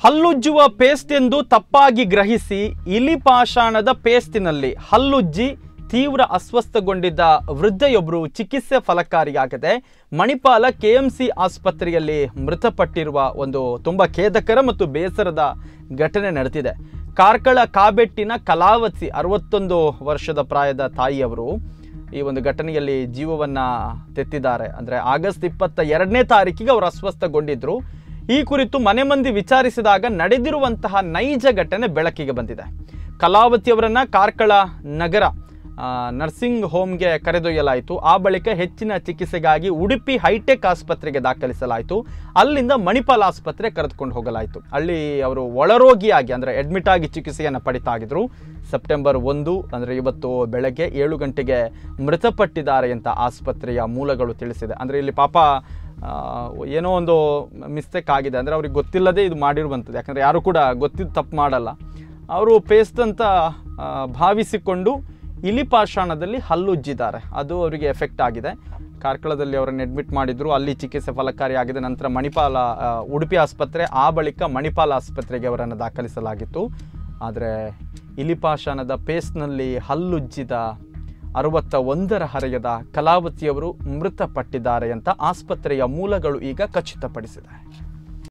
ಹಲ್ಲುಜ್ಜುವ paste ಎಂದು ತಪ್ಪಾಗಿ ಗ್ರಹಿಸಿ ಇಲಿ ಪಾಷಾಣದ ಪೇಸ್ಟಿನಲ್ಲಿ ಹಲ್ಲುಜ್ಜಿ ತೀವ್ರ ಅಸ್ವಸ್ಥಗೊಂಡಿದ್ದ ವೃದ್ಧೆಯೊಬ್ಬರು ಚಿಕಿತ್ಸೆ ಫಲಕಾರಿಯಾಗದೆ ಮಣಿಪಾಲ ಕೆಎಂಸಿ ಆಸ್ಪತ್ರೆಯಲ್ಲಿ ಮೃತಪಟ್ಟಿರುವ ಒಂದು ತುಂಬ ಖೇದಕರ ಮತ್ತು ಬೇಸರದ ಘಟನೆ ನಡೆದಿದೆ ಕಾರ್ಕಳ ಕಾಬೆಟ್ಟಿನ ಕಲಾವತಿ ಅರವತ್ತೊಂದು ವರ್ಷದ ಪ್ರಾಯದ ತಾಯಿಯವರು ಈ ಒಂದು ಘಟನೆಯಲ್ಲಿ ಜೀವವನ್ನ ತೆತ್ತಿದ್ದಾರೆ ಅಂದರೆ ಆಗಸ್ಟ್ ಇಪ್ಪತ್ತ ಎರಡನೇ ತಾರೀಕಿಗೆ ಅವರು ಅಸ್ವಸ್ಥಗೊಂಡಿದ್ರು ಈ ಕುರಿತು ಮನೆ ಮಂದಿ ವಿಚಾರಿಸಿದಾಗ ನಡೆದಿರುವಂತಹ ನೈಜ ಘಟನೆ ಬೆಳಕಿಗೆ ಬಂದಿದೆ ಕಲಾವತಿಯವರನ್ನ ಕಾರ್ಕಳ ನಗರ ಆ, ನರ್ಸಿಂಗ್ ಹೋಮ್ಗೆ ಕರೆದೊಯ್ಯಲಾಯಿತು ಆ ಬಳಿಕ ಹೆಚ್ಚಿನ ಚಿಕಿತ್ಸೆಗಾಗಿ ಉಡುಪಿ ಹೈಟೆಕ್ ಆಸ್ಪತ್ರೆಗೆ ದಾಖಲಿಸಲಾಯಿತು ಅಲ್ಲಿಂದ ಮಣಿಪಾಲ್ ಆಸ್ಪತ್ರೆ ಕರೆದುಕೊಂಡು ಹೋಗಲಾಯಿತು ಅಲ್ಲಿ ಅವರು ಒಳರೋಗಿಯಾಗಿ ಅಂದರೆ ಅಡ್ಮಿಟ್ ಆಗಿ ಚಿಕಿತ್ಸೆಯನ್ನು ಪಡಿತಾ ಇದ್ರು ಸೆಪ್ಟೆಂಬರ್ ಒಂದು ಅಂದರೆ ಇವತ್ತು ಬೆಳಗ್ಗೆ ಏಳು ಗಂಟೆಗೆ ಮೃತಪಟ್ಟಿದ್ದಾರೆ ಅಂತ ಆಸ್ಪತ್ರೆಯ ಮೂಲಗಳು ತಿಳಿಸಿದೆ ಅಂದರೆ ಇಲ್ಲಿ ಪಾಪ ಆ, ಏನೋ ಒಂದು ಮಿಸ್ಟೇಕ್ ಆಗಿದೆ ಅಂದರೆ ಅವ್ರಿಗೆ ಗೊತ್ತಿಲ್ಲದೆ ಇದು ಮಾಡಿರುವಂಥದ್ದು ಯಾಕಂದರೆ ಯಾರು ಕೂಡ ಗೊತ್ತಿದ್ದು ತಪ್ಪು ಮಾಡಲ್ಲ ಅವರು ಪೇಸ್ಟ್ ಅಂತ ಆ, ಭಾವಿಸಿಕೊಂಡು ಇಲಿಪಾಷಾಣದಲ್ಲಿ ಹಲ್ಲುಜ್ಜಿದ್ದಾರೆ ಅದು ಅವರಿಗೆ ಎಫೆಕ್ಟ್ ಆಗಿದೆ ಕಾರ್ಕಳದಲ್ಲಿ ಅವರನ್ನು ಅಡ್ಮಿಟ್ ಮಾಡಿದ್ರು ಅಲ್ಲಿ ಚಿಕಿತ್ಸೆ ಫಲಕಾರಿಯಾಗಿದೆ ನಂತರ ಮಣಿಪಾಲ ಆ, ಉಡುಪಿ ಆಸ್ಪತ್ರೆ ಆ ಬಳಿಕ ಮಣಿಪಾಲ ಆಸ್ಪತ್ರೆಗೆ ಅವರನ್ನು ದಾಖಲಿಸಲಾಗಿತ್ತು ಆದರೆ ಇಲಿಪಾಷಾಣದ ಪೇಸ್ಟ್ನಲ್ಲಿ ಹಲ್ಲುಜ್ಜಿದ ಅರವತ್ತ ಒಂದರ ಹರೆಯದ ಕಲಾವತಿಯವರು ಮೃತಪಟ್ಟಿದ್ದಾರೆ ಅಂತ ಆಸ್ಪತ್ರೆಯ ಮೂಲಗಳು ಈಗ ಖಚಿತಪಡಿಸಿದೆ